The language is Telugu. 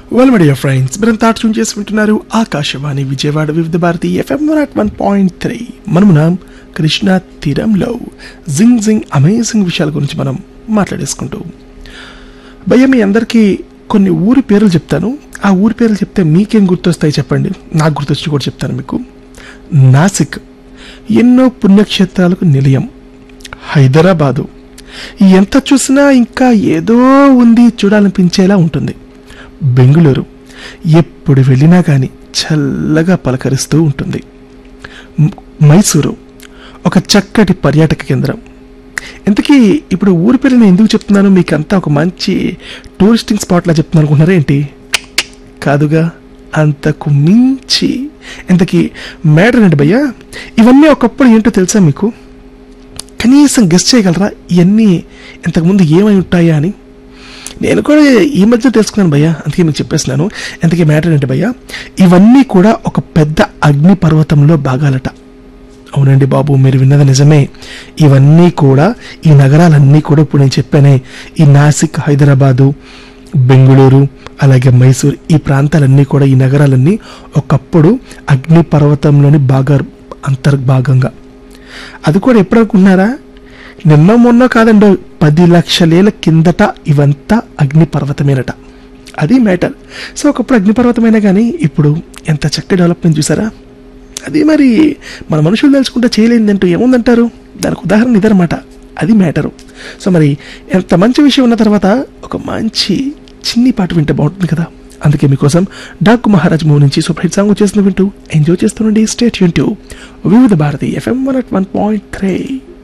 వెల్ మై డియర్ ఫ్రెండ్స్ మీరంతా ట్యూన్ చేసి వింటున్నారు Akashvani Vijayawada Vividh Bharati FM one one point three మనమున కృష్ణా తీరంలో జింగ్ జింగ్ అమేజింగ్ విషయాల గురించి మనం మాట్లాడేసుకుంటూ భయ్య మీ అందరికీ కొన్ని ఊరి పేర్లు చెప్తాను ఆ ఊరి పేర్లు చెప్తే మీకేం గుర్తొస్తాయి చెప్పండి నాకు గుర్తొచ్చి కూడా చెప్తాను మీకు నాసిక్ ఎన్నో పుణ్యక్షేత్రాలకు నిలయం హైదరాబాదు ఎంత చూసినా ఇంకా ఏదో ఉంది చూడాలనిపించేలా ఉంటుంది బెంగుళూరు ఎప్పుడు వెళ్ళినా కానీ చల్లగా పలకరిస్తూ ఉంటుంది మ్- మైసూరు ఒక చక్కటి పర్యాటక కేంద్రం ఇంతకీ ఇప్పుడు ఊరి పేరు నేను ఎందుకు చెప్తున్నాను మీకు అంతా ఒక మంచి టూరిస్టింగ్ స్పాట్లా చెప్తున్నాను అనుకుంటున్నారా ఏంటి కాదుగా అంతకు మించి ఇంతకీ మ్యాటర్ ఏంటి భయ్యా ఇవన్నీ ఒకప్పుడు ఏంటో తెలుసా మీకు కనీసం గెస్ట్ చేయగలరా ఇవన్నీ ఇంతకుముందు ఏమై ఉంటాయా అని నేను కూడా ఈ మధ్య తెలుసుకున్నాను భయ్యా అందుకే మీకు చెప్పేస్తున్నాను ఇంతకీ మ్యాటర్ ఏంటి భయ్యా ఇవన్నీ కూడా ఒక పెద్ద అగ్ని పర్వతంలో భాగాలట అవునండి బాబు మీరు విన్నది నిజమే ఇవన్నీ కూడా ఈ నగరాలన్నీ కూడా ఇప్పుడు నేను చెప్పానే ఈ నాసిక్ హైదరాబాదు బెంగళూరు అలాగే మైసూర్ ఈ ప్రాంతాలన్నీ కూడా ఈ నగరాలన్నీ ఒకప్పుడు అగ్ని పర్వతంలోని బాగా అంతర్భాగంగా అది కూడా ఎప్పుడు అనుకున్నారా నిన్న మొన్న కాదండో పది లక్షలేల కిందట ఇవంతా అగ్ని పర్వతమేనట అది మ్యాటర్ సో ఒకప్పుడు అగ్నిపర్వతమైనా కానీ ఇప్పుడు ఎంత చక్కటి డెవలప్మెంట్ చూసారా అది మరి మన మనుషులు తెలుసుకుంటే చేయలేదంటూ ఏముందంటారు దానికి ఉదాహరణ ఇదనమాట అది మ్యాటరు సో మరి ఎంత మంచి విషయం ఉన్న తర్వాత ఒక మంచి చిన్ని పాట వింటే బాగుంటుంది కదా అందుకే మీకోసం డాకు మహారాజ్ మూవ్ నుంచి సూపర్ హిట్ సాంగ్ వచ్చేసిన వింటూ ఎంజాయ్ చేస్తుండండి స్టేట్ యూన్ Vividh Bharati FM one at one point three